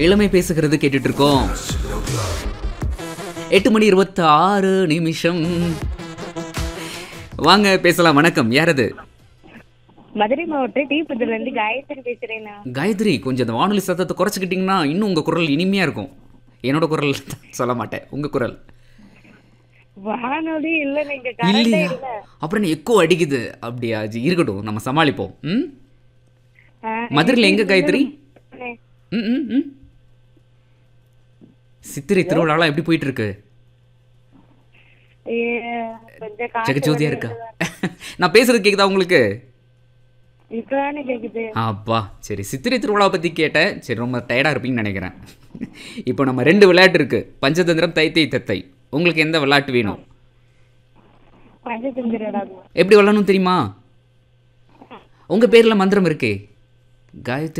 இளமை பேசுகிறது கேட்டுட்டு இருக்கோம் எட்டு மணி இருபத்தி ஆறு நிமிஷம் வாங்க பேசலாம் வணக்கம் யார் அது மதுரை மாவட்டம் டீபுத்தூர்ல இருந்து காயத்ரி பேசுறேண்ணா காயத்ரி கொஞ்சம் அந்த வானொலி சத்தத்தை குறைச்சிக்கிட்டிங்கன்னா இன்னும் உங்கள் குரல் இனிமையாக இருக்கும் என்னோட குரல் சொல்ல மாட்டேன் உங்கள் குரல் வானொலி இல்ல நீங்க கரண்டே இல்லையா இல்ல அப்புறம் எக்கோ அடிக்குது அப்படியா ஜி, இருக்கட்டும் நம்ம சமாளிப்போம் ம் ஆ, மதுரையில் எங்க காயத்ரி அண்ணே, ம் ம் ம் சித்திரை திருவிழாலாம் எப்படி போயிட்டு இருக்கு ஏ, கொஞ்சம் காத்து ஜெகஜோதியா இருக்கா நான் பேசுறது கேக்குதா உங்களுக்கு இப்பதானே கேக்குது அப்பா சரி சித்திரை திருவிழாவை பற்றி கேட்டேன் சரி ரொம்ப டயர்டாக இருப்பீங்கன்னு நினைக்கிறேன் இப்போ நம்ம ரெண்டு விளையாட்டு இருக்கு பஞ்சதந்திரம் தைத்தை தத்தை உங்களுக்கு எந்த விளையாட்டு வேணும் பஞ்சதந்திரடா எப்படி விளையாடணும் தெரியுமா உங்கள் பேரில் மந்திரம் இருக்கே காயத்ரி